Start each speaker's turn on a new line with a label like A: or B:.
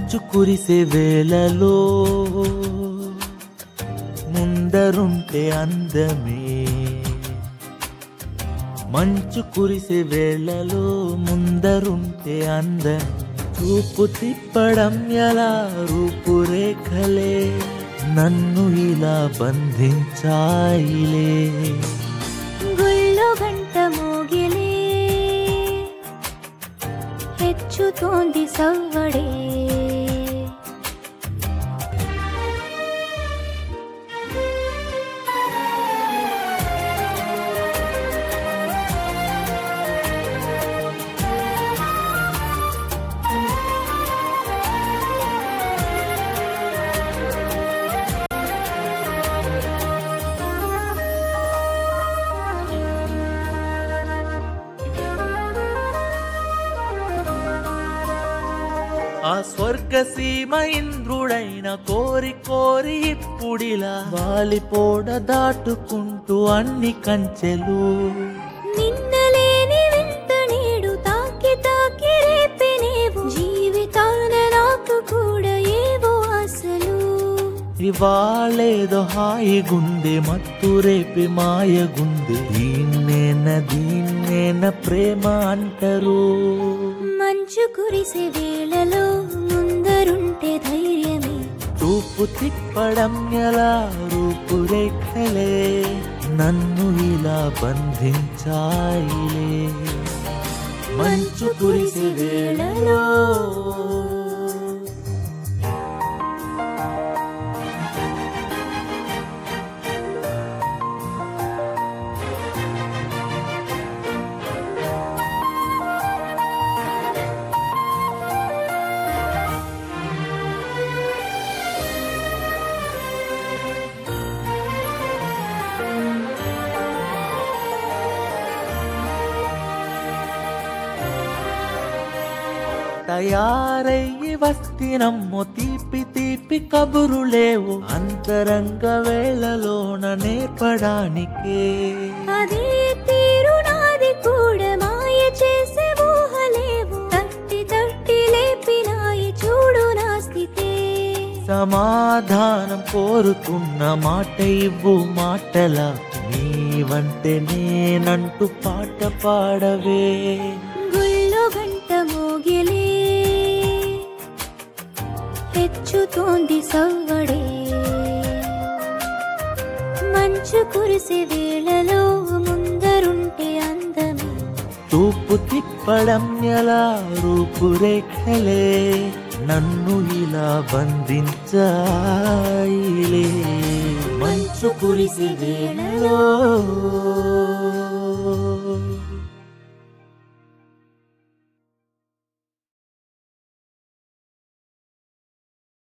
A: మంచు కురిసే వేళలో ముందరుంటే అందమే మంచు కురిసే వేళలో ముందరుంటే అందం చూపు తిప్పడం ఎలా రూపురేఖలే నన్ను ఇలా బంధించాయిలే
B: గుళ్ళు గంట మోగిలే ಹೆಚ್ಚುతోంది సవ్వడే
A: ఆ స్వర్గ సీమ ఇంద్రుడైన కోరి కోరి ఇప్పుడిలా వాలిపోడ దాటుకుంటూ అన్ని కంచెలు
B: నిన్నలేని వింత నేడు తాకి తాకి రేపినేవు జీవితాన నాకు కూడా ఏవో ఆశలు
A: ఇవాళేదో హాయిగుంది మత్తు రేపి మాయగుంది దీన్నేన దీన్నేన ప్రేమ అంటారు
B: మంచు కురిసే వేళలో ముందరుంటే ధైర్యమే
A: చూపు తిప్పడం ఎలా రూపురేఖలే నన్ను ఇలా బంధించాయిలే మంచు కురిసే వేళలో తయారయ్యి వస్తినమ్మో తీపి తీపి కబురులేవు అంతరంగ వేళలోన నేర్పడానికే
B: అదే తీరు నాది కూడా మాయ చేసే ఊహలేవు తట్టి తట్టి లేపినాయి చూడు నా స్థితే
A: సమాధానం కోరుతున్న మాట ఇవ్వు మాటల నీవంటే నేనంటూ పాట పాడవే
B: గుళ్ళు గంట మోగిలే ಹೆಚ್ಚుతోంది సవ్వడే మంచు కురిసే వేళలో ముందరుంటే అందమే
A: తూపు తిప్పడం ఎలా రూపురేఖలే నన్ను ఇలా బంధించాయిలే మంచు కురిసి వేళలో